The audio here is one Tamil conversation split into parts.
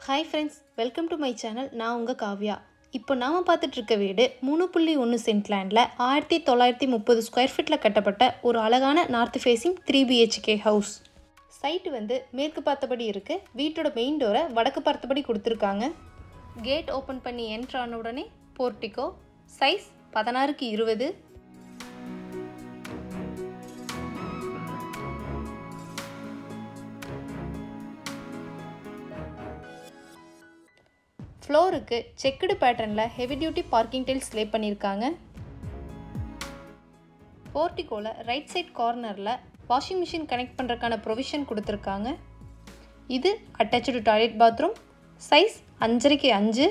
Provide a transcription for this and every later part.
hi friends welcome to my channel நான் உங்கள் காவ்யா இப்போ நாம் பார்த்துட்டு இருக்க வீடு மூணு புள்ளி ஒன்று சென்ட் லேண்டில் ஆயிரத்தி தொள்ளாயிரத்தி முப்பது ஸ்கொயர் ஃபீட்டில் கட்டப்பட்ட ஒரு அழகான north facing three BHK house site வந்து மேற்கு பார்த்தபடி இருக்குது வீட்டோட மெயின் டோரை வடக்கு பார்த்தபடி கொடுத்துருக்காங்க கேட் ஓப்பன் பண்ணி என்ட்ரு ஆன உடனே போர்ட்டிகோ சைஸ் பதினாறுக்கு இருபது ஃப்ளோருக்கு செக்குடு பேட்டர்னில் heavy duty parking tiles lay பண்ணியிருக்காங்க போர்ட்டிகோவில் ரைட் சைட் கார்னரில் வாஷிங் மிஷின் கனெக்ட் பண்ணுறதுக்கான ப்ரொவிஷன் கொடுத்துருக்காங்க இது அட்டாச்சு டாய்லெட் பாத்ரூம் சைஸ் அஞ்சரைக்கு அஞ்சு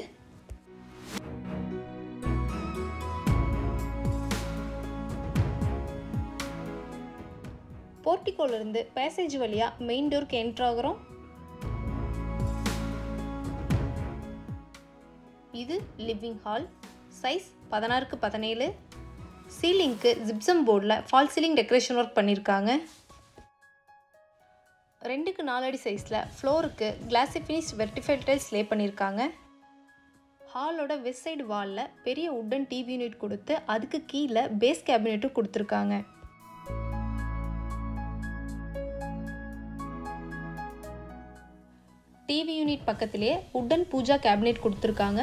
போர்ட்டிகோலேருந்து பேசேஜ் வழியாக மெயின் டோருக்கு என்ட்ரு ஆகிறோம் இது லிவிங் ஹால் சைஸ் பதினாறுக்கு பதினேழு சீலிங்க்கு ஜிப்சம் போர்டில் ஃபால் சீலிங் டெக்கரேஷன் ஒர்க் பண்ணியிருக்காங்க ரெண்டுக்கு நாலடி சைஸில் ஃப்ளோருக்கு கிளாசி ஃபினிஷ் வெர்டிஃபைல் டைல்ஸ் லே பண்ணியிருக்காங்க ஹாலோட வெஸ்ட் சைடு வாலில் பெரிய உட்டன் டிவி யூனிட் கொடுத்து அதுக்கு கீழே பேஸ் கேபினெட்டும் கொடுத்துருக்காங்க டிவி யூனிட் பக்கத்திலேயே உட்டன் பூஜா கேபினெட் கொடுத்துருக்காங்க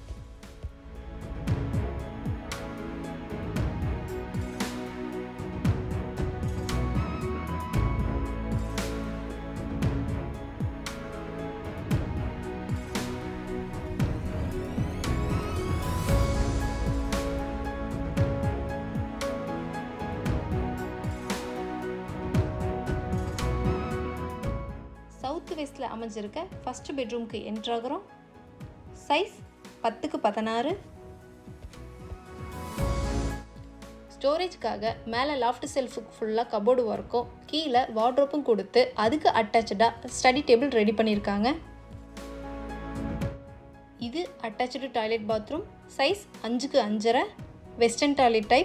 சவுத் வெஸ்டில் அமைஞ்சிருக்க ஃபஸ்ட் பெட்ரூம்க்கு என்ட்ராகிறோம் சைஸ் பத்துக்கு பதினாறு ஸ்டோரேஜ்க்காக மேலே லாஃப்ட் செல்ஃபுக்கு ஃபுல்லாக கபோர்டு ஒர்க்கும் கீழே வார்ட்ரோப்பும் கொடுத்து அதுக்கு அட்டாச்சாக ஸ்டடி டேபிள் ரெடி பண்ணியிருக்காங்க இது அட்டாச்சு டாய்லெட் பாத்ரூம் சைஸ் அஞ்சுக்கு அஞ்சரை வெஸ்டர்ன் டாய்லெட் டைப்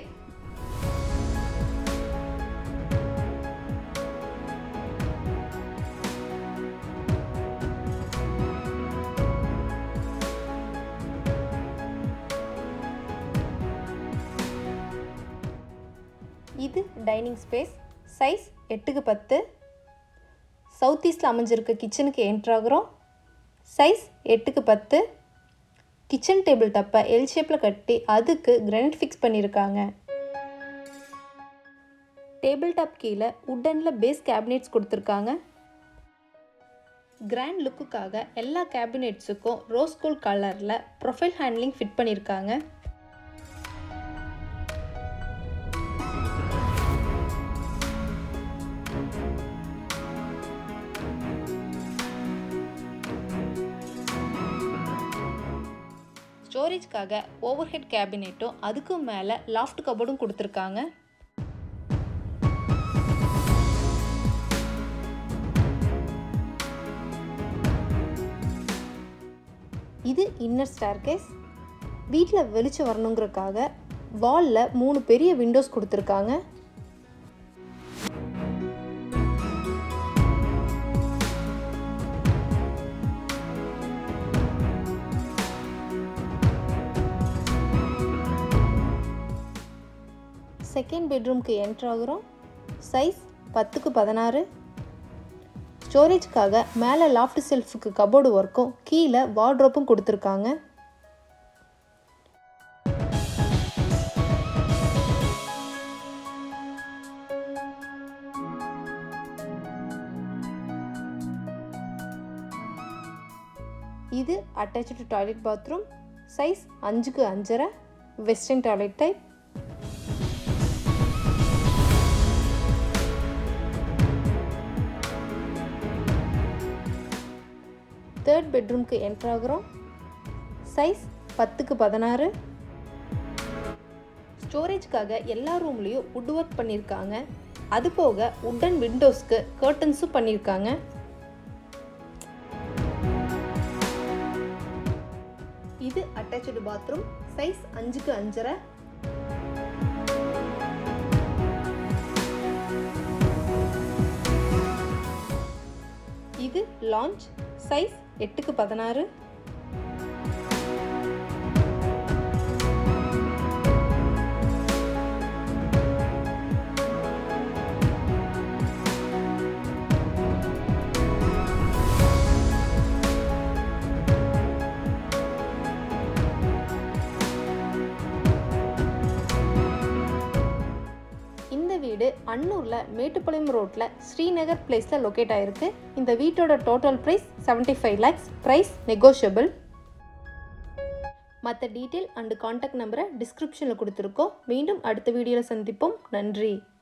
இது டைனிங் ஸ்பேஸ் சைஸ் எட்டுக்கு பத்து சவுத் ஈஸ்டில் அமைஞ்சிருக்க கிச்சனுக்கு என்ட்ராகிறோம் சைஸ் எட்டுக்கு பத்து கிச்சன் டேபிள் டப்பை எல் ஷேப்பில் கட்டி அதுக்கு கிரானைட் ஃபிக்ஸ் பண்ணியிருக்காங்க டேபிள் டாப் கீழே உட்டனில் பேஸ் கேபினெட்ஸ் கொடுத்துருக்காங்க கிராண்ட் லுக்குக்காக எல்லா கேபினெட்ஸுக்கும் ரோஸ் கோல்ட் கலரில் ப்ரொஃபைல் ஹேண்ட்லிங் ஃபிட் பண்ணியிருக்காங்க ஸ்டோரேஜ்க்காக ஓவர் ஹெட் கேபினெட்டும் அதுக்கும் மேலே லாஃப்ட் கபோர்டும் கொடுத்துருக்காங்க இது இன்னர் ஸ்டார்கேஸ் வீட்டில் வெளிச்சம் வரணுங்கிறதுக்காக வாலில் மூணு பெரிய விண்டோஸ் கொடுத்துருக்காங்க செகண்ட் பெட்ரூம்க்கு என்ட்ரு ஆகிறோம் சைஸ் பத்துக்கு பதினாறு ஸ்டோரேஜ்க்காக மேலே லாஃப்ட் செல்ஃபுக்கு கபோர்டு ஒர்க்கும் கீழே வார்ட்ரோப்பும் கொடுத்துருக்காங்க இது அட்டாச்சு டாய்லெட் பாத்ரூம் சைஸ் அஞ்சுக்கு அஞ்சரை வெஸ்டர்ன் டாய்லெட் டைப் தேர்ட் பெட்ரூம்க்கு என்ட்ராகிறோம் சைஸ் பத்துக்கு பதினாறு ஸ்டோரேஜ்க்காக எல்லா ரூம்லேயும் வுட் ஒர்க் பண்ணியிருக்காங்க அது போக உட்டன் விண்டோஸ்க்கு கர்டன்ஸும் பண்ணியிருக்காங்க இது அட்டாச்சு பாத்ரூம் சைஸ் அஞ்சுக்கு அஞ்சரை இது லான்ச் சைஸ் எட்டுக்கு பதினாறு இந்த வீடு அன்னூரில் மேட்டுப்பாளையம் ரோட்டில் ஸ்ரீநகர் பிளேஸில் லொக்கேட் ஆகிருக்கு இந்த வீட்டோட total price seventy five lakhs price negotiable மற்ற டீட்டெயில் அண்டு காண்டாக்ட் நம்பரை டிஸ்கிரிப்ஷனில் கொடுத்துருக்கோம் மீண்டும் அடுத்த வீடியோவில் சந்திப்போம் நன்றி